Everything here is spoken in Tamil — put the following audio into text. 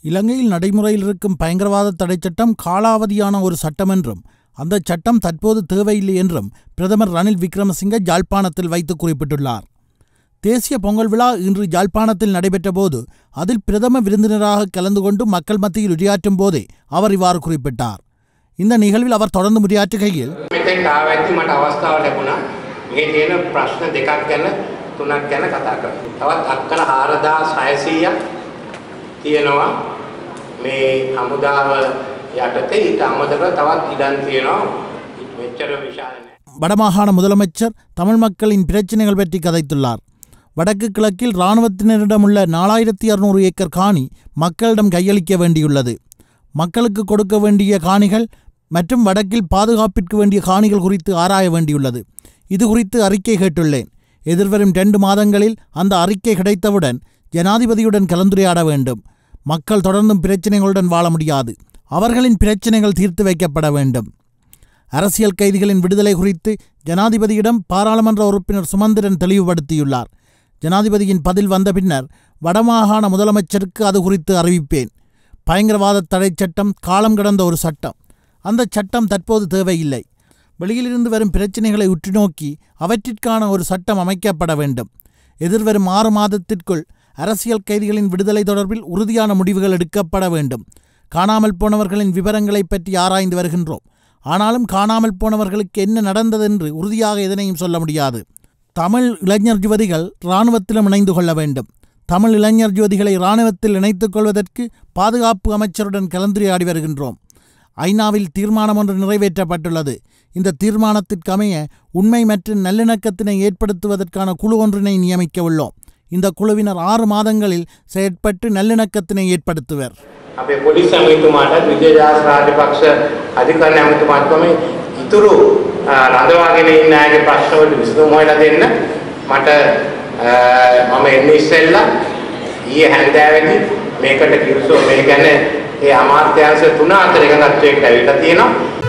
இலங்கையில் நடைமுறையில் இருக்கும் பயங்கரவாத தடைச் சட்டம் காலாவதியான ஒரு சட்டம் என்றும் அந்த சட்டம் தற்போது தேவையில்லை என்றும் பிரதமர் ரணில் விக்ரமசிங்க ஜாழ்ப்பாணத்தில் வைத்து குறிப்பிட்டுள்ளார் தேசிய பொங்கல் விழா இன்று யாழ்ப்பாணத்தில் நடைபெற்றபோது அதில் பிரதம விருந்தினராக கலந்து கொண்டு மக்கள் மத்தியில் உரையாற்றும் போதே அவர் இவ்வாறு குறிப்பிட்டார் இந்த நிகழ்வில் அவர் தொடர்ந்து உரையாற்றுகையில் මෙතෙන් ආව ඇති මට අවස්ථාව ලැබුණා මේ තියෙන ප්‍රශ්න දෙකක් ගැන තුනක් ගැන කතා කරන්න. තවත් අක්කර 4600ක් තියෙනවා මේ හමුදාව යටතේ ඊට අමතරව තවත් ඉඩම් තියෙනවා මෙච්චර විශාල නෑ. வடமாகாண முதலமைச்சர் தமிழ் மக்களின் பிரச்சினைகள் பற்றி கதைத்துள்ளார் வடக்கு கிழக்கில் இராணுவத்தினரிடமுள்ள நாலாயிரத்தி அறுநூறு ஏக்கர் காணி மக்களிடம் கையளிக்க வேண்டியுள்ளது மக்களுக்கு கொடுக்க வேண்டிய காணிகள் மற்றும் வடக்கில் பாதுகாப்பிற்கு வேண்டிய காணிகள் குறித்து ஆராய வேண்டியுள்ளது இது குறித்து அறிக்கை கேட்டுள்ளேன் எதிர்வரும் ரெண்டு மாதங்களில் அந்த அறிக்கை கிடைத்தவுடன் ஜனாதிபதியுடன் கலந்துரையாட வேண்டும் மக்கள் தொடர்ந்தும் பிரச்சினைகளுடன் வாழ முடியாது அவர்களின் பிரச்சினைகள் தீர்த்து வைக்கப்பட வேண்டும் அரசியல் கைதிகளின் விடுதலை குறித்து ஜனாதிபதியிடம் பாராளுமன்ற உறுப்பினர் சுமந்திரன் தெளிவுபடுத்தியுள்ளார் ஜனாதிபதியின் பதில் வந்த பின்னர் வடமாகாண முதலமைச்சருக்கு அது குறித்து அறிவிப்பேன் பயங்கரவாத தடைச் சட்டம் காலம் கடந்த ஒரு சட்டம் அந்த சட்டம் தற்போது தேவையில்லை வெளியிலிருந்து வரும் பிரச்சினைகளை உற்றுநோக்கி அவற்றிற்கான ஒரு சட்டம் அமைக்கப்பட வேண்டும் எதிர்வரும் ஆறு மாதத்திற்குள் அரசியல் கைதிகளின் விடுதலை தொடர்பில் உறுதியான முடிவுகள் எடுக்கப்பட வேண்டும் காணாமல் போனவர்களின் விவரங்களை பற்றி ஆராய்ந்து வருகின்றோம் ஆனாலும் காணாமல் போனவர்களுக்கு என்ன நடந்ததென்று உறுதியாக எதனையும் சொல்ல முடியாது தமிழ் இளைஞர் யுவதிகள் இராணுவத்திலும் இணைந்து கொள்ள வேண்டும் தமிழ் இளைஞர் யுவதிகளை இராணுவத்தில் இணைத்துக் கொள்வதற்கு பாதுகாப்பு அமைச்சருடன் கலந்துரையாடி வருகின்றோம் ஐநாவில் தீர்மானம் ஒன்று நிறைவேற்றப்பட்டுள்ளது இந்த தீர்மானத்திற்கமைய உண்மை மற்றும் நல்லிணக்கத்தினை ஏற்படுத்துவதற்கான குழு ஒன்றினை நியமிக்க உள்ளோம் இந்த குழுவினர் ஆறு மாதங்களில் செயற்பட்டு நல்லிணக்கத்தினை ஏற்படுத்துவர் අපේ පොලිස් ඇමතුමාටත් විජයදාස රාජපක්ෂ අධිකරණ ඇමතුමාත්ම ඉතුරු අ, රඳවාගෙන ඉන්න අයගේ ප්‍රශ්නවලට විසඳුම් හොයලා දෙන්න මට අ, මම එන්න ඉස්සෙල්ලා ඊයේ හැන්දෑවේදී මේකට කිව්සෝ මේ ගැන ඒ අමාත්‍යාංශ තුන අතර එකඟත්වයකට ඇවිල්ලා තියෙනවා